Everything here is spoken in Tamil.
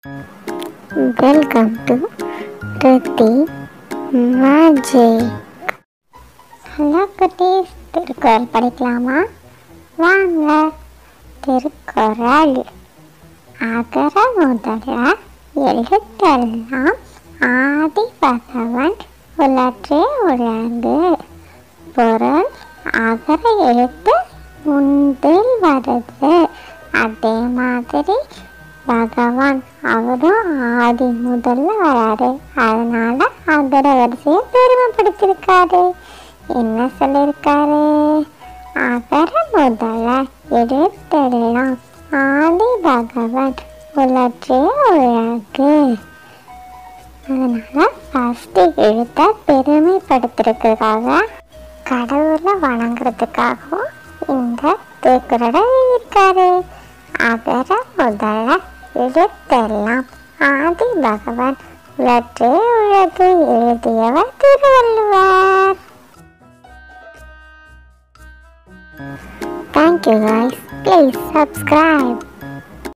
welcome to Rithi magic hello குட்டீஸ் திருக்குறள் படிக்கலாமா வாங்க திருக்குறள் அகர முதல எழுத்தெல்லாம் ஆதி பகவன் உலற்றே உலகு பொருள் அகர எழுத்து முந்தில் வருது அதே மாதிரி பகவான் அவரும் ஆதி முதல்ல வராரு அதனால அகர வரிசையை பெருமைப்படுத்திருக்காரு என்ன சொல்லியிருக்காரு அகர முதல எழுத்தெல்லாம் ஆதி பகவான் உலற்றே உலகு அதனால ஃபஸ்ட்டு எழுத்தை பெருமைப்படுத்துறதுக்காக கடவுளை வணங்குறதுக்காகவும் இந்த திருக்குறளை எழுதியிருக்காரு அகர முதல எழுத்தெல்லாம் ஆதி பகவான் உலற்றே உலகு எழுதியவர் Thiruvalluvar thank you guys please subscribe